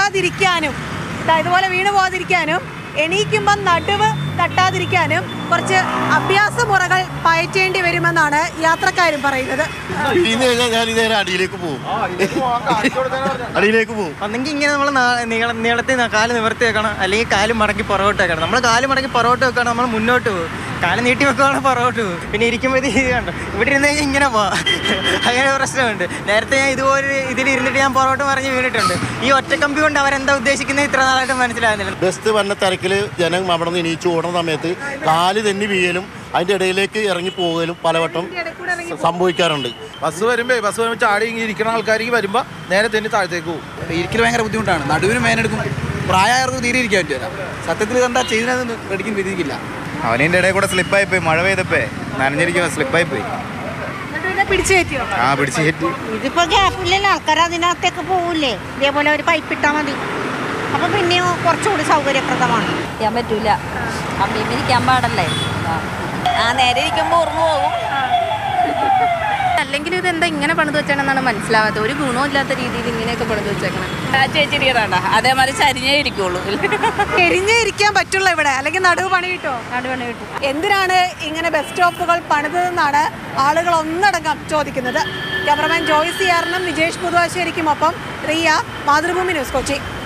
വീഴാതിരിക്കാനും ദാ ഇതുപോലെ വീണു പോകാതിരിക്കാനും എണീക്കുമ്പം നടുവ് തട്ടാതിരിക്കാനും കുറച്ച് അഭ്യാസ മുറകൾ പയറ്റേണ്ടി വരുമെന്നാണ് യാത്രക്കാരും പറയുന്നത് വീണ് കഴിഞ്ഞാൽ ഞാൻ ഇതേ അടിയിലേക്ക് പോകും അടിയിലേക്ക് പോകും ഒന്നെങ്കിൽ ഇങ്ങനെ നമ്മൾ നീള നീളത്തിൽ ന- കാല് നിവർത്തി വെക്കണം അല്ലെങ്കിൽ കാല് മടക്കി പുറകോട്ട് വെക്കണം നമ്മൾ കാല് മടക്കി പുറകോട്ട് വെക്കണം നമ്മൾ മുന്നോട്ട് പോകും കാല് നീട്ടി വെക്കുകയാണെങ്കിൽ പുറകോട്ട് പോകും പിന്നെ ഇരിക്കുമ്പോഴത്തേക്ക് ഇത് കണ്ടോ ഇവിടെ ഇരുന്ന് കഴിഞ്ഞാൽ ഇങ്ങനെ പോവാം അങ്ങനെ പ്രശ്നമുണ്ട് നേരത്തെ ഞാൻ ഇതുപോലെ ഇതിലിരുന്നിട്ട് ഞാൻ പുറകോട്ട് മറിഞ്ഞ് വീണിട്ടുണ്ട് ഈ ഒറ്റക്കമ്പി കൊണ്ട് അവരെന്താ ഉദ്ദേശിക്കുന്നത് ഇത്ര നാളായിട്ട് മനസ്സിലാകുന്നില്ല ബസ് വന്ന തിരക്കിൽ ജനം അവിടെ നിന്ന് എണീച്ച് ഓടുന്ന സമയത്ത് കാല് തെന്നി വീഴലും അതിൻ്റെ ഇടയിലേക്ക് ഇറങ്ങി പോകലും പലവട്ടം സംഭവിക്കാറുണ്ട് ബസ് വരുമ്പോ ബസ് വരുമ്പോൾ ചാടി ഇങ്ങനെ ഇരിക്കുന്ന ആൾക്കാർക്ക് വരുമ്പോ നേരെ തന്നെ താഴത്തേക്ക് പോകും ഇരിക്കൽ ഭയങ്കര ബുദ്ധിമുട്ടാണ് നടുവിന് മേനെടുക്കും പ്രായമായവർക്ക് തീരെ ഇരിക്കാൻ പറ്റില്ല സത്യത്തിൽ ഇതെന്താ ചെയ്യുന്നതെന്ന് പേടിക്കാൻ വിധിക്കില്ല അവനിന്റെ ഇടയിൽ കൂടെ സ്ലിപ്പായി പോയി മഴ പെയ്തപ്പേ നനഞ്ഞിരിക്കുന്ന സ്ലിപ്പായി പോയി എന്നിട്ട് പിന്നെ പിടിച്ചു കയറ്റിയോ ആ പിടിച്ച് കയറ്റി ഇതിപ്പോ ഗ്യാപ്പില്ലല്ലോ ആൾക്കാർ അതിനകത്തേക്ക് പോവില്ലേ ഇതേപോലെ ഒരു പൈപ്പ് ഇട്ടാൽ മതി അപ്പൊ പിന്നെയോ കുറച്ചുകൂടി സൗകര്യപ്രദമാണ് ഇരിക്കാൻ പറ്റൂല അമ്മയും ഇരിക്കാൻ പാടല്ലേ ആ നേരെ ഇരിക്കുമ്പോൾ ഓർമ്മ പോകും അല്ലെങ്കിൽ ഇത് എന്താ ഇങ്ങനെ പണിത് വെച്ചാണെന്നാണ് മനസ്സിലാവാത്തത് ഒരു ഗുണവും ഇല്ലാത്ത രീതിയിൽ ഇങ്ങനെയൊക്കെ പണിത് വെച്ചേക്കണം ആ ചേച്ചി ഇരിക്കണ്ട അതേമാതിരി ചരിഞ്ഞേ ഇരിക്കുള്ളൂ എരിഞ്ഞേ ഇരിക്കാൻ പറ്റുള്ള ഇവിടെ അല്ലെങ്കിൽ നടുവ് പണി കിട്ടോ നടുവണ കിട്ടും എന്തിനാണ് ഇങ്ങനെ ബസ് സ്റ്റോപ്പുകൾ പണിതതെന്നാണ് ആളുകൾ ഒന്നടങ്കം ചോദിക്കുന്നത് ക്യാമറമാൻ ജോയ്സ് സിയാറിനും വിജേഷ് പുതുവാശ്ശേരിക്കുമൊപ്പം റിയ മാതൃഭൂമി ന്യൂസ് കൊച്ചി